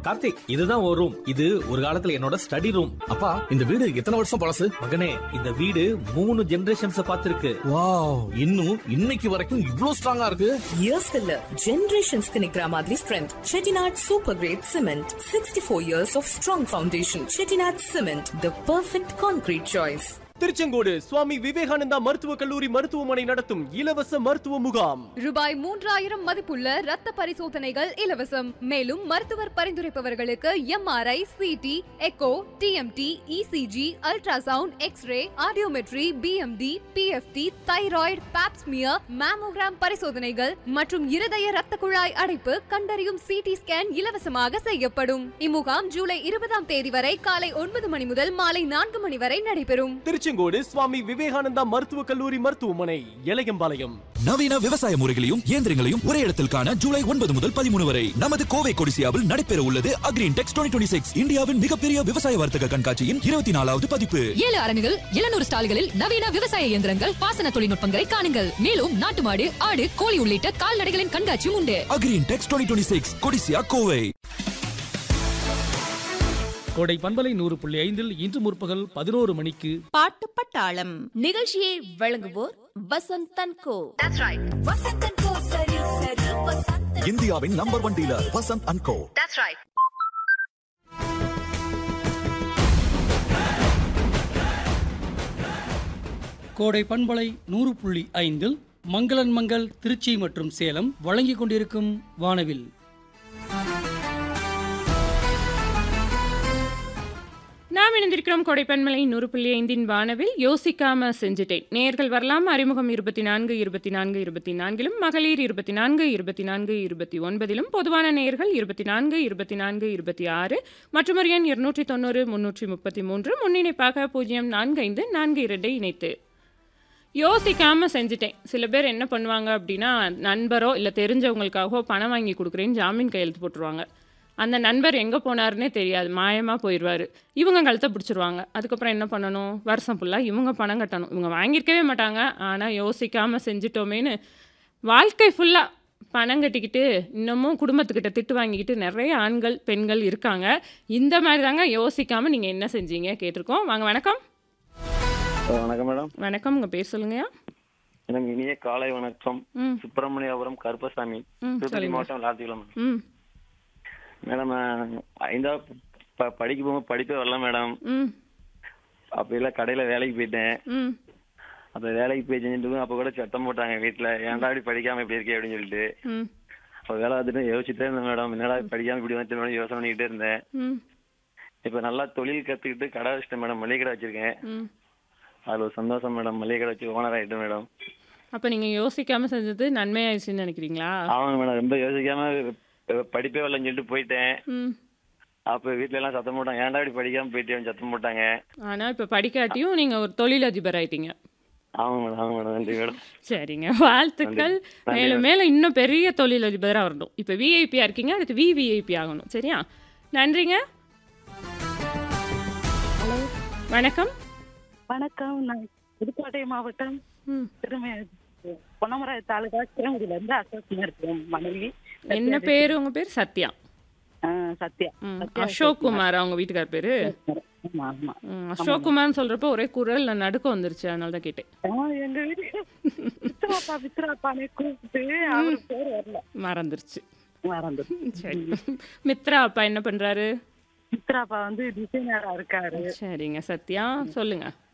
கார்த்திக் இதுதான் ஒரு ரூம் இது ஒரு காலத்துல என்னோட ஸ்டடி ரூம் அப்பா இந்த வீடு எத்தனை வருஷம் பழசு மகனே இந்த வீடு மூணு ஜெனரேஷன்ஸ் பார்த்திருக்கு வாவ் இன்னும் இன்னைக்கு வரைக்கும் இவ்ளோ ஸ்ட்ராங்கா இருக்கு இயர்ஸ்க்கு இல்ல ஜெனரேஷன்ஸ்க்கு நிக்கிற மாதிரி strength Chettinad super grade cement sixty four years of strong foundation Chettinad cement the perfect concrete choice Tiruchengode Swami Vivekananda மருத்துவக் கல்லூரி மருத்துவமனை நடத்தும் இலவச மருத்துவ முகாம் ரூபாய் மூன்றாயிரம் மதிப்புள்ள ரத்த பரிசோதனைகள் இலவசம் மேலும் மருத்துவர் பரிந்துரைப்பவர்களுக்கு MRI CT echo TMT ECG ultrasound x-ray audiometry BMT PFT thyroid Pap smear mammogram பரிசோதனைகள் மற்றும் இருதய ரத்த குழாய் அடைப்பு கண்டறியும் சிடி ஸ்கேன் இலவசமாக செய்யப்படும் இம்முகாம் ஜூலை இருபதாம் தேதி வரை காலை ஒன்பது மணி முதல் மாலை நான்கு மணி வரை நடைபெறும் திருச்செங்கோடு சுவாமி விவேகானந்தா மருத்துவக் கல்லூரி மருத்துவமனை இளையம்பாளையம் நவீன விவசாய முறைகளையும் இயந்திரங்களையும் ஒரே இடத்தில் காண ஜூலை ஒன்பது முதல் பதிமூணு வரை நமது கோவை கொடிசியாவில் நடைபெற உள்ளது அக்ரீன் டெக்ஸ் டுவெண்ட்டி சிக்ஸ் இந்தியாவின் மிகப்பெரிய விவசாய வர்த்தக கண்காட்சியின் இருபத்தி நாலாவது பதிப்பு ஏழு அரங்குகள் எழுநூறு ஸ்டால்களில் நவீன விவசாய இயந்திரங்கள் பாசன தொழில்நுட்பங்களை காணுங்கள் மேலும் நாட்டு மாடு ஆடு கோழி உள்ளிட்ட கால்நடைகளின் கண்காட்சியும் உண்டு Agrintex twenty six Codissia Kovai Kodai பண்பலை நூறு புள்ளி ஐந்தில் இன்று முற்பகல் பதினோரு மணிக்கு பாட்டு பட்டாளம் நிகழ்ச்சியை வழங்குவோர் வசந்த் தன்கோ இந்தியாவின் number one dealer Vasanth and Co Kodai பண்பலை நூறு புள்ளி ஐந்தில் மங்களன் மங்கள் திருச்சி மற்றும் சேலம் வழங்கிக் கொண்டிருக்கும் வானவில் நாம் இணைந்திருக்கிறோம் கொடைப்பன்மலை நூறு புள்ளி ஐந்தின் வானவில் யோசிக்காம செஞ்சுட்டேன் நேர்கள் வரலாம் அறிமுகம் இருபத்தி நான்கு இருபத்தி நான்கு இருபத்தி நான்கிலும் மகளிர் இருபத்தி நான்கு இருபத்தி நான்கு இருபத்தி ஒன்பதிலும் பொதுவான நேர்கள் இருபத்தி நான்கு இருபத்தி நான்கு இருபத்தி ஆறு மற்றும் ஒரு எண் இருநூற்றி தொண்ணூறு முன்னூற்றி முப்பத்தி மூன்று முன்னிணைப்பாக பூஜ்ஜியம் நான்கு ஐந்து நான்கு இரண்டை இணைத்து யோசிக்காம செஞ்சுட்டேன் சில பேர் என்ன பண்ணுவாங்க அப்படின்னா நண்பரோ இல்லை தெரிஞ்சவங்களுக்காகவோ பணம் வாங்கி கொடுக்குறேன்னு ஜாமீன் கையெழுத்து போட்டுருவாங்க அந்த நண்பர் எங்கே போனாருன்னே தெரியாது மாயமாக போயிடுவார் இவங்க கழுத்தை பிடிச்சிருவாங்க அதுக்கப்புறம் என்ன பண்ணணும் வருஷம் ஃபுல்லாக இவங்க பணம் கட்டணும் இவங்க வாங்கியிருக்கவே மாட்டாங்க ஆனால் யோசிக்காமல் செஞ்சிட்டோமேன்னு வாழ்க்கை ஃபுல்லாக பணம் கட்டிக்கிட்டு இன்னமும் குடும்பத்துக்கிட்ட திட்டு வாங்கிக்கிட்டு நிறைய ஆண்கள் பெண்கள் இருக்காங்க இந்த மாதிரி தாங்க யோசிக்காமல் நீங்கள் என்ன செஞ்சீங்க கேட்டிருக்கோம் வாங்க வணக்கம் வணக்கம் மேடம் வணக்கம் உங்கள் பேர் சொல்லுங்கய்யா எனக்கு இனிய காலை வணக்கம் ம் சுப்பிரமணியபுரம் கருப்பசாமி ம் தூத்துக்குடி சொல்லுங்க மாவட்டம் லாத்திக்குளம் ம் மேடம் நான் ஐந்தாவது ப- படிக்க போகும்போது படிப்பே வரல மேடம் ம் அப்ப எல்லாம் கடையில வேலைக்கு போயிட்டேன் ம் அப்ப வேலைக்கு போய் செஞ்சுட்டு அப்ப கூட சத்தம் போட்டாங்க வீட்டுல ஏன்டா இப்படி படிக்காம இப்படி இருக்கே அப்படின்னு சொல்லிட்டு ம் அப்ப வேலை பார்த்துட்டு யோசிச்சுட்டே இருந்தேன் மேடம் என்னடா படிக்காம இப்படி வந்து மேடம் யோசனை பண்ணிக்கிட்டே இருந்தேன் ம் இப்ப நல்லா தொழில் கத்துக்கிட்டு கடை வச்சிட்டேன் மேடம் மளிகை கடை வச்சிருக்கேன் ம் அதுல ஒரு சந்தோஷம் மேடம் மளிகை கடை வச்சு ஓனர் ஆயிட்டேன் மேடம் அப்போ நீங்கள் யோசிக்காமல் செஞ்சது நன்மையாயிடுச்சுன்னு நினைக்கிறீங்களா ஆமாங்க மேடம் ரொம்ப யோசிக்காம அஹ், படிப்பே வரலன்னு சொல்லிட்டு போயிட்டேன் ம் அப்ப வீட்ல எல்லாம் சத்தம் போட்டாங்க ஏன்டா இப்படி படிக்காம போயிட்டேன்னு சத்தம் போட்டாங்க ஆனால் இப்போ படிக்காட்டியும் நீங்கள் ஒரு தொழிலதிபர் ஆயிட்டீங்க ஆமாங்க மேடம் ஆமாங்க மேடம் நன்றி மேடம் சரிங்க வாழ்த்துக்கள் நன்றி. நன்றி மேலும் மேடம். மேலும் இன்னும் பெரிய தொழிலதிபராக வரணும் இப்போ விஐபியாக இருக்கீங்க அடுத்து விவிஐபி ஆகணும் சரியா நன்றிங்க வணக்கம் வணக்கம் நான் புதுக்கோட்டை மாவட்டம் ம் திருமை பொன்னமராய தாலுகா சிறங்குடியில இருந்து அசோக் இருக்கேன் மனைவி என்ன பேர் உங்கள் பேர் சத்யா ஆ, சத்யா ம் சத்யா அசோக் குமார் அவங்க வீட்டுக்கார் பேர் ஆமா ஆமா ம், அசோக் குமார்னு சொல்கிறப்போ ஒரே குரல் நடுக்கம் வந்துருச்சு அதனால தான் கேட்டேன் ஆ, எங்க வீடு பித்ராப்பா பித்ராப்பானே கூப்பிட்டு அவர் பேர் வரல மறந்துருச்சு மறந்து சரி மித்ரா அப்பா என்ன பண்றாரு பித்ராப்பா வந்து டிசைனரா இருக்காரு சரிங்க சத்யா சொல்லுங்க